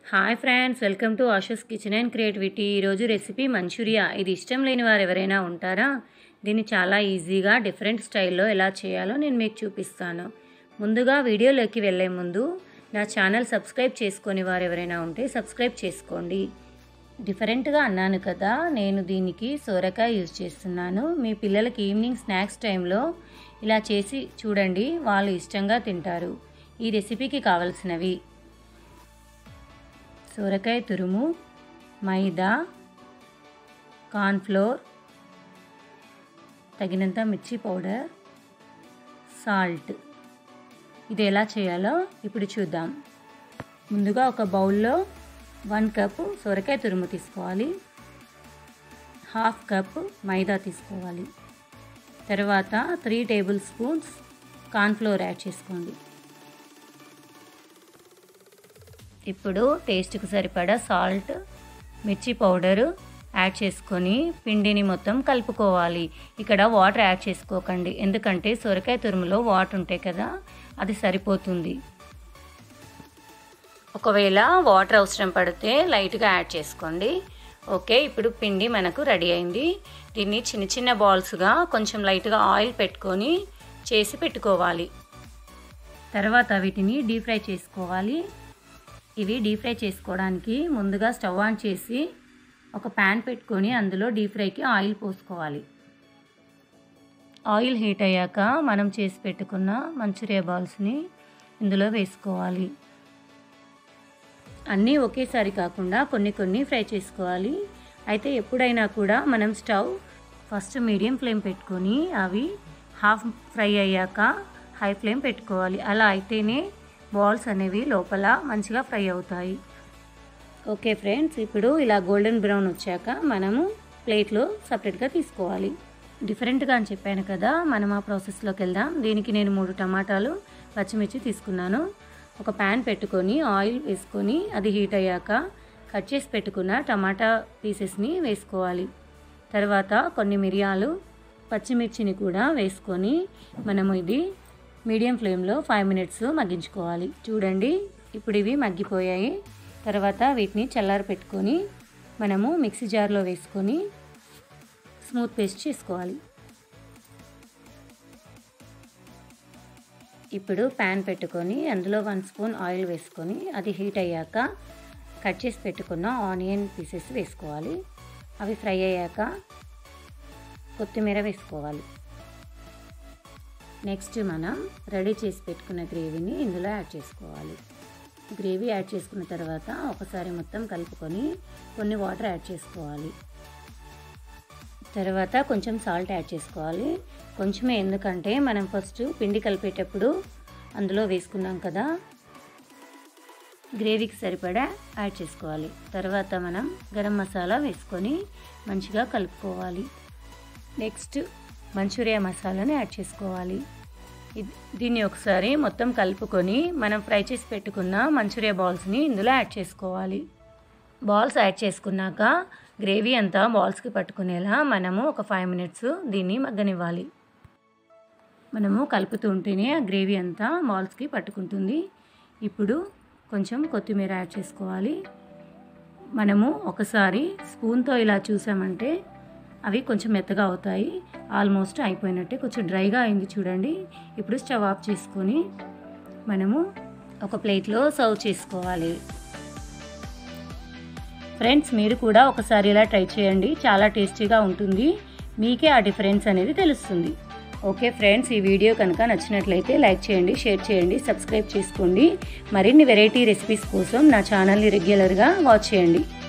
hi friends welcome to Asha's kitchen and creativity ఈరోజు recipe Manchuria ఇది ఇష్టం లేని వారు ఎవరైనా ఉంటారా దీన్ని చాలా ఈజీగా డిఫరెంట్ స్టైల్లో ఎలా చేయాలో నేను మీకు చూపిస్తాను ముందుగా వీడియోలోకి వెళ్ళే ముందు నా ఛానల్ సబ్స్క్రైబ్ చేసుకొని వారు ఎవరైనా ఉంటే సబ్స్క్రైబ్ చేసుకోండి డిఫరెంట్గా అన్నాను కదా నేను దీనికి సోరకాయ యూజ్ చేస్తున్నాను మీ పిల్లలకి ఈవినింగ్ స్నాక్స్ టైంలో ఇలా చేసి చూడండి వాళ్ళు ఇష్టంగా తింటారు ఈ రెసిపీకి కావలసినవి సొరకాయ తురుము మైదా కార్న్ఫ్లోర్ తగినంత మిర్చి పౌడర్ సాల్ట్ ఇది ఎలా చేయాలో ఇప్పుడు చూద్దాం ముందుగా ఒక బౌల్లో వన్ కప్ సొరకాయ తురుము తీసుకోవాలి హాఫ్ కప్ మైదా తీసుకోవాలి తర్వాత three tablespoons cornflour add చేసుకోండి ఇప్పుడు టేస్ట్కి సరిపడా సాల్ట్ మిర్చి పౌడరు యాడ్ చేసుకొని పిండిని మొత్తం కలుపుకోవాలి ఇక్కడ వాటర్ యాడ్ చేసుకోకండి ఎందుకంటే సొరకాయ తురుములో వాటర్ ఉంటాయి కదా అది సరిపోతుంది ఒకవేళ వాటర్ అవసరం పడితే లైట్గా యాడ్ చేసుకోండి ఓకే ఇప్పుడు పిండి మనకు రెడీ అయింది దీన్ని చిన్న చిన్న బాల్స్గా కొంచెం లైట్గా ఆయిల్ పెట్టుకొని చేసి పెట్టుకోవాలి తర్వాత వీటిని డీప్ ఫ్రై చేసుకోవాలి ఇవి డీప్ ఫ్రై చేసుకోవడానికి ముందుగా స్టవ్ ఆన్ చేసి ఒక ప్యాన్ పెట్టుకొని అందులో డీప్ ఫ్రైకి ఆయిల్ పోసుకోవాలి ఆయిల్ హీట్ అయ్యాక మనం చేసి పెట్టుకున్న మంచూరియా బాల్స్ని ఇందులో వేసుకోవాలి అన్నీ ఒకేసారి కాకుండా కొన్ని కొన్ని ఫ్రై చేసుకోవాలి అయితే ఎప్పుడైనా కూడా మనం స్టవ్ ఫస్ట్ మీడియం ఫ్లేమ్ పెట్టుకొని అవి హాఫ్ ఫ్రై అయ్యాక హై ఫ్లేమ్ పెట్టుకోవాలి అలా అయితేనే బాల్స్ అనేవి లోపల మంచిగా ఫ్రై అవుతాయి ఓకే ఫ్రెండ్స్ ఇప్పుడు ఇలా గోల్డెన్ బ్రౌన్ వచ్చాక మనము ప్లేట్లో సపరేట్గా తీసుకోవాలి డిఫరెంట్గా అని చెప్పాను కదా మనం ఆ ప్రాసెస్లోకి వెళ్దాం దీనికి నేను మూడు టమాటాలు పచ్చిమిర్చి తీసుకున్నాను ఒక ప్యాన్ పెట్టుకొని ఆయిల్ వేసుకొని అది హీట్ అయ్యాక కట్ చేసి పెట్టుకున్న టమాటా పీసెస్ని వేసుకోవాలి తర్వాత కొన్ని మిరియాలు పచ్చిమిర్చిని కూడా వేసుకొని మనము ఇది మీడియం ఫ్లేమ్లో ఫైవ్ మినిట్స్ మగ్గించుకోవాలి చూడండి ఇప్పుడు ఇవి మగ్గిపోయాయి తర్వాత వీటిని చల్లారి పెట్టుకొని మనము మిక్సీ జార్లో వేసుకొని స్మూత్ పేస్ట్ చేసుకోవాలి ఇప్పుడు ప్యాన్ పెట్టుకొని అందులో వన్ స్పూన్ ఆయిల్ వేసుకొని అది హీట్ అయ్యాక కట్ చేసి పెట్టుకున్న ఆనియన్ పీసెస్ వేసుకోవాలి అవి ఫ్రై అయ్యాక కొత్తిమీర వేసుకోవాలి నెక్స్ట్ మనం రెడీ చేసి పెట్టుకున్న గ్రేవీని ఇందులో యాడ్ చేసుకోవాలి గ్రేవీ యాడ్ చేసుకున్న తర్వాత ఒకసారి మొత్తం కలుపుకొని కొన్ని వాటర్ యాడ్ చేసుకోవాలి తర్వాత కొంచెం సాల్ట్ యాడ్ చేసుకోవాలి కొంచెమే ఎందుకంటే మనం ఫస్ట్ పిండి కలిపేటప్పుడు అందులో వేసుకున్నాం కదా గ్రేవీకి సరిపడా యాడ్ చేసుకోవాలి తర్వాత మనం గరం మసాలా వేసుకొని మంచిగా కలుపుకోవాలి నెక్స్ట్ మంచూరియా మసాలాని యాడ్ చేసుకోవాలి దీన్ని ఒకసారి మొత్తం కలుపుకొని మనం ఫ్రై చేసి పెట్టుకున్న మంచూరియా బాల్స్ని ఇందులో యాడ్ చేసుకోవాలి బాల్స్ యాడ్ చేసుకున్నాక గ్రేవీ అంతా బాల్స్కి పట్టుకునేలా మనము ఒక ఫైవ్ మినిట్స్ దీన్ని మగ్గనివ్వాలి మనము కలుపుతుంటేనే ఆ గ్రేవీ అంతా బాల్స్కి పట్టుకుంటుంది ఇప్పుడు కొంచెం కొత్తిమీర యాడ్ చేసుకోవాలి మనము ఒకసారి స్పూన్తో ఇలా చూసామంటే అవి కొంచెం మెత్తగా అవుతాయి ఆల్మోస్ట్ అయిపోయినట్టే కొంచెం డ్రైగా అయింది చూడండి ఇప్పుడు స్టవ్ ఆఫ్ చేసుకొని మనము ఒక ప్లేట్లో సర్వ్ చేసుకోవాలి ఫ్రెండ్స్ మీరు కూడా ఒకసారి ఇలా ట్రై చేయండి చాలా టేస్టీగా ఉంటుంది మీకే ఆ డిఫరెన్స్ అనేది తెలుస్తుంది ఓకే ఫ్రెండ్స్ ఈ వీడియో కనుక నచ్చినట్లయితే లైక్ చేయండి షేర్ చేయండి సబ్స్క్రైబ్ చేసుకోండి మరిన్ని వెరైటీ రెసిపీస్ కోసం నా ఛానల్ని రెగ్యులర్గా వాచ్ చేయండి